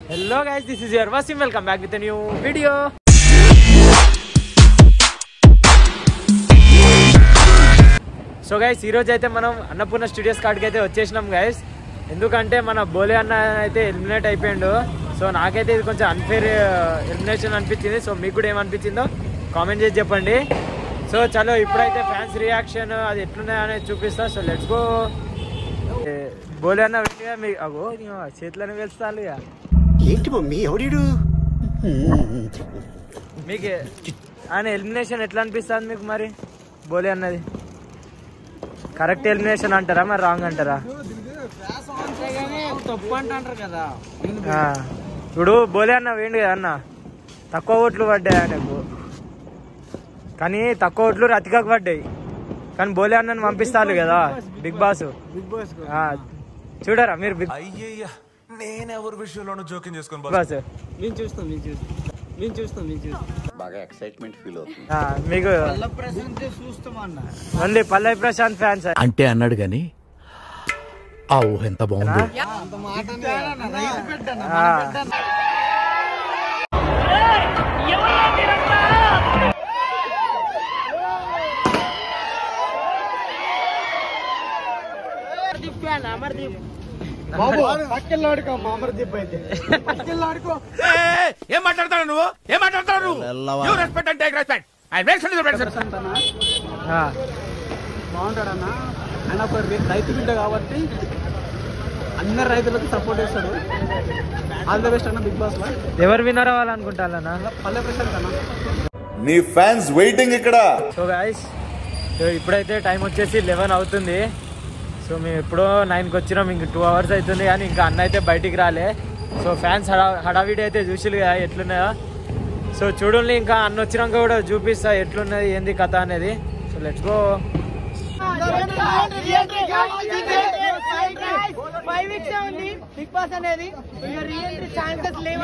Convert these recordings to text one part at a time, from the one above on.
Hello guys this is your Waseem welcome back with new video so guys ఈ రోజు అయితే మనం అన్నపూర్ణ స్టూడియోస్ కాడికి అయితే వచ్చేసినాం గైస్ ఎందుకంటే మన బోలే అన్న అయితే ఎలిమినేట్ అయిపోయిండు సో నాకైతే ఇది కొంచెం అన్ఫేర్ ఎలిమినేషన్ అనిపించింది సో మీకు కూడా ఏమనిపించిందో కామెంట్ చేసి చెప్పండి సో చలో ఇప్పుడైతే ఫ్యాన్స్ రియాక్షన్ అది ఎట్లున్నాయో అనేది చూపిస్తా సో లెట్స్ గో బోలే అన్న వెళ్ళిగా మీ అగో నీ చేతులను వెళ్తాను ఇక ఏంటి మమ్మీ ఎవడీడు మీకు ఆయన ఎలిమినేషన్ ఎట్లా అనిపిస్తుంది మీకు మరి బోలే అన్నది కరెక్ట్ ఎలిమినేషన్ అంటారా మరి రాంగ్ అంటారా తప్పు అంటారు కదా ఆ, ఇప్పుడు బోలే అన్న వేయండి కదా అన్న తక్కువ ఓట్లు పడ్డాయి ఆయనకు కానీ తక్కువ ఓట్లు రతికకు పడ్డాయి కానీ బోలే అన్నని పంపిస్తారు కదా బిగ్ బాస్ బిగ్ బాస్ ఆ, చూడరా మీరు బిగ్ అయ్యయ్యా నేనెవరి విషయంలోనూ జోక్యం చేసుకొని బిగ్ బాస్ మేము చూస్తాం మేము చూస్తాం మేము చూస్తాం మేము చూస్తాం బాగా ఎక్సైట్మెంట్ ఫీల్ అవుతుంది ఆ, మీకు ప్రశాంత్ చూస్తాం అన్న ఓన్లీ పల్లవి ప్రశాంత్ ఫ్యాన్స్ అంటే అన్నాడు గాని ఆ ఊహ ఎంత బాగుందో అంత మాట రైతు పెట్టాను బాబు పక్కెళ్ళాడుకో మామర్దీప్ అయితే పక్కెళ్ళాడుకో ఏం మాట్లాడతాడు నువ్వు ఏం మాట్లాడతాడు నువ్వు రెస్పెక్ట్ అంటే రెస్పెక్ట్ ఐ రెస్పెక్ట్ ఆ, బాగుంటాడన్న ఆయన ఒక రి- రైతు బిడ్డ కాబట్టి అందరు రైతులకు సపోర్ట్ చేస్తాడు ఆల్ ద బెస్ట్ అన్న బిగ్ బాస్ లో ఎవరు విన్నర్ అవ్వాలనుకుంటారన్నా పల్లె ప్రశాంత్ అన్న నీ ఫ్యాన్స్ వెయిటింగ్ ఇక్కడ సో గాయస్ ఇప్పుడైతే టైం వచ్చేసి లెవెన్ అవుతుంది సో మేము ఎప్పుడో నైన్కి వచ్చినాం ఇంక టూ అవర్స్ అవుతుంది కానీ ఇంకా అన్న అయితే బయటికి రాలే సో ఫ్యాన్స్ హడా హడావిడి అయితే చూసిరు కదా ఎట్లున్నాయో సో చూడండి ఇంకా అన్న వచ్చినాక కూడా చూపిస్తా ఎట్లున్నది ఏంది కథ అనేది so let's go five weeks ఉంది బిగ్ బాస్ అనేది ఇక రీఎంట్రీ ఛాన్సెస్ లేవు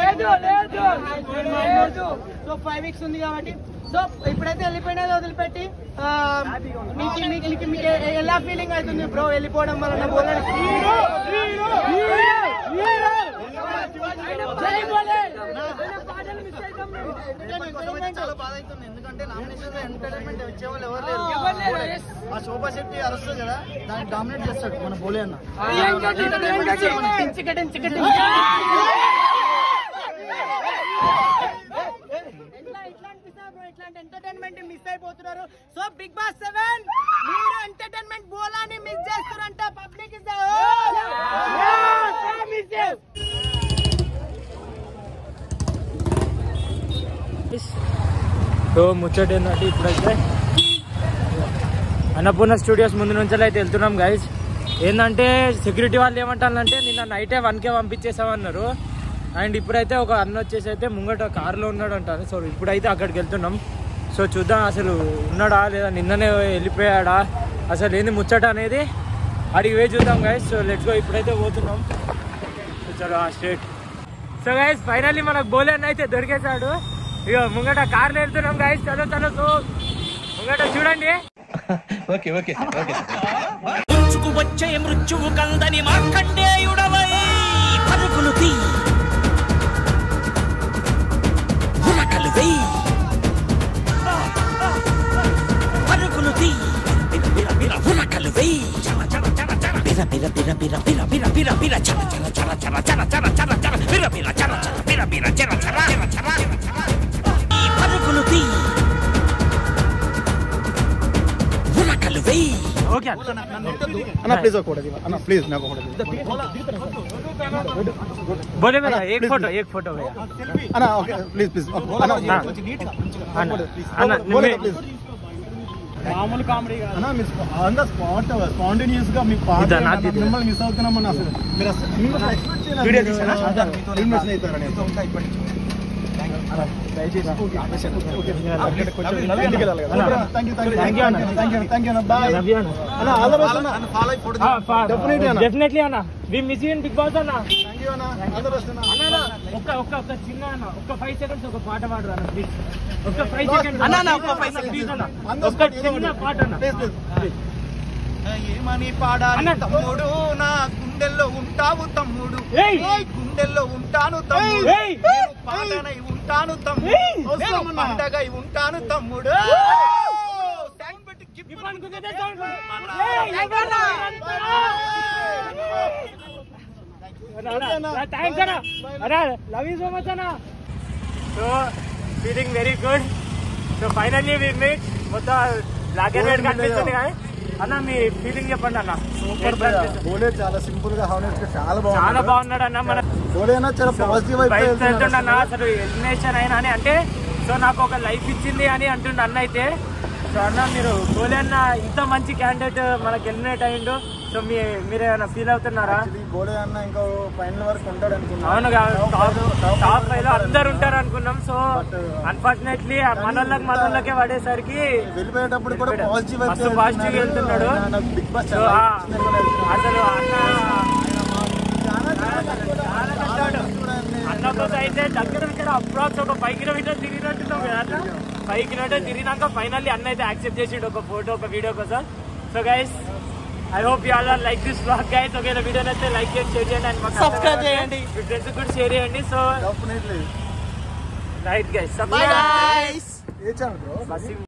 సో ఫైవ్ వీక్స్ ఉంది కాబట్టి సో ఇప్పుడైతే వెళ్ళిపోయినది వదిలిపెట్టి ఆ, మీకు మీకు మీకు మీకు ఎ- ఎలా ఫీలింగ్ అవుతుంది బ్రో వెళ్ళిపోవడం వలన బోలే జై బోలే చాలా బాధ అవుతుంది ఎందుకంటే నామినేషన్ ఎంటర్టైన్మెంట్ వచ్చే వాళ్ళు ఎవరు లేరు ఆ శోభా శెట్టి అరుస్తుంది కదా దాన్ని డామినేట్ చేస్తాడు మన బోలే అన్న ఎట్లా ఎట్లా అనిపిస్తుంది బ్రో ఇట్లాంటి ఎంటర్టైన్మెంట్ మిస్ అయిపోతున్నారు సో బిగ్ బాస్ సెవెన్ మీరు ఎంటర్టైన్మెంట్ బోలాని మిస్ చేస్తారంట పబ్లిక్ ఇస్ సో ముచ్చట ఏంటంటే ఇప్పుడైతే అన్నపూర్ణ స్టూడియోస్ ముందు నుంచి అయితే వెళ్తున్నాం గైజ్ ఏంటంటే సెక్యూరిటీ వాళ్ళు ఏమంటారంటే నిన్న నైటే వన్కే పంపించేసామన్నారు అండ్ ఇప్పుడైతే ఒక అన్న వచ్చేసి అయితే ముంగట కారులో ఉన్నాడు అంటారు సో ఇప్పుడైతే అక్కడికి వెళ్తున్నాం సో చూద్దాం అసలు ఉన్నాడా లేదా నిన్ననే వెళ్ళిపోయాడా అసలు ఏంది ముచ్చట అనేది అడిగి పోయి చూద్దాం గైస్ సో లెట్స్ గో ఇప్పుడైతే పోతున్నాం సో చలో స్ట్రేట్ సో గైస్ ఫైనల్లీ మనకు బోలే అన్న అయితే దొరికేశాడు ఇక ముంగట కార్లో వెళ్తున్నాం గైస్ చలో చలో సో ముంగట చూడండి ముంచుకు వచ్చే మృత్యువు కందని మార్కండేయుడవై పరుగులు తీ ఉరకలు వెయ్యి పరుగులు తీ బిర బిర బిర ఉరకలు వెయ్యి చర చర చర చర బిర బిర బిర బిర బిర బిర బిర బిర చర చర చర చర చర చర చర చర బిర బిర చర చర బిర బిర చర చర చర చర ఈ పరుగులు తీ ఉరకలు వెయ్యి ఓకే అన్న ప్లీజ్ ఒకటి అన్న ప్లీజ్ నాకు ఒకటి बोले भैया एक फोटो एक फोटो भैया అన్న ఓకే ప్లీజ్ ప్లీజ్ అన్న हाँ। అన్న అన్న నిమ్మే- మామూలు కామెడీ అన్న మీ అంత స్పాట్ స్పాంటేనియస్ గా మీ పాట ఇదా, నాది అన్న, ఇది. మిమ్మల్ని మిస్ అవుతున్నామని అసలు మీరు అసలు మీరు అసలు expect చేయలేదు. వీడియో తీసారా? అన్న, elimination అవుతారు నేను. అన్న, దయచేసి ఓకే, ఓకే. అక్కడ కొంచెం ఇంటికి వెళ్ళాలి కదా. అన్న. Thank you, thank you, Thank you, అన్న. thank you, thank you, అన్న. Bye. Love you, అన్న. అన్న, all the best, అన్న. Ah, fa- Definitely, అన్న. definitely అన్న we miss you in Bigg Boss అన్న Thank you, అన్న. All the best, అన్న. అన్న అన్న, ఒక్క ఒక్క ఒక్క చిన్న అన్న ఒక్క ఫైవ్ సెకండ్స్ ఒక పాట పాడరు అన్న ప్లీజ్ ఒక్క ఫైవ్ Last- సెకండ్స్ అన్న, అన్న, ఒక్క ఒక్క ఫైవ్ five ప్లీజ్ అన్న On the ఒక్క spot, ఏదో చిన్న ఒకటి. పాట అన్న Please, please. ఏమని పాడాలి అన్న. తమ్ముడు నా గుండెల్లో ఉంటావు తమ్ముడు ఏయ్! ఏయ్, గుండె గుండెల్లో ఉంటాను తమ్ముడు నేను పాటనై ఉంటాను తమ్ముడు పండగై ఉంటాను తమ్ముడు Thank పెట్టి గిఫ్ట్ థ్యాంక్స్ అన్న అన్నా లవ్ యూ సో మచ్ అన్న so feeling very good so finally we meet మొత్తం బ్లాక్ అండ్ వైట్ కనిపిస్తుంది కానీ అన్న మీ ఫీలింగ్ చెప్పండి అన్న ఎట్లా అనిపిస్తుంది? బోలే చాలా సింపుల్ గా హానెస్ట్ గా చాలా చాలా బాగుంది బాగున్నాడు అన్న మన బోలే అన్న చాలా పాజిటివ్ బయట వెళ్తుండన్న అసలు ఎలిమినేషన్ అయినా అని అంటే సో నాకు ఒక లైఫ్ ఇచ్చింది అని అంటుండ అన్న అయితే సో అన్న మీరు గోలే అన్న ఇంత మంచి క్యాండిడేట్ మనకి ఎలిమినేట్ అయ్యిండు సో మీ మీరు ఏమైనా ఫీల్ అవుతున్నారా బోలే అన్న ఇంకా ఫైనల్ వరకు ఉంటాడు అనుకున్నా అవును టాప్ ఫైవ్ లో అందరు ఉంటారు అనుకున్నాం సో అన్ఫార్చునేట్లీ మనోళ్ళకి మనోళ్ళకే పడేసరికి వెళ్ళిపోయేటప్పుడు కూడా పాజిటివ్ మస్తు పాజిటివ్ వెళ్తున్నాడు బిగ్ బాస్ సో ఆ, అసలు అన్న అన్నతో అయితే దగ్గర దగ్గర అప్రాక్స్ ఒక ఫైవ్ కిలోమీటర్ తిరిగినట్టున్నాం కదా అన్న ఫైవ్ కిలోమీటర్ తిరిగినాక ఫైనల్లీ అన్న అయితే యాక్సెప్ట్ చేసిండు ఒక ఫోటో ఒక వీడియో కోసం so guys I hope you all like this blog guys okay video అయితే లైక్ చేయండి షేర్ చేయండి అండ్ మాకు సబ్స్క్రైబ్ చేయండి మీ ఫ్రెండ్స్ కూడా షేర్ చేయండి so definitely right guys a channel bro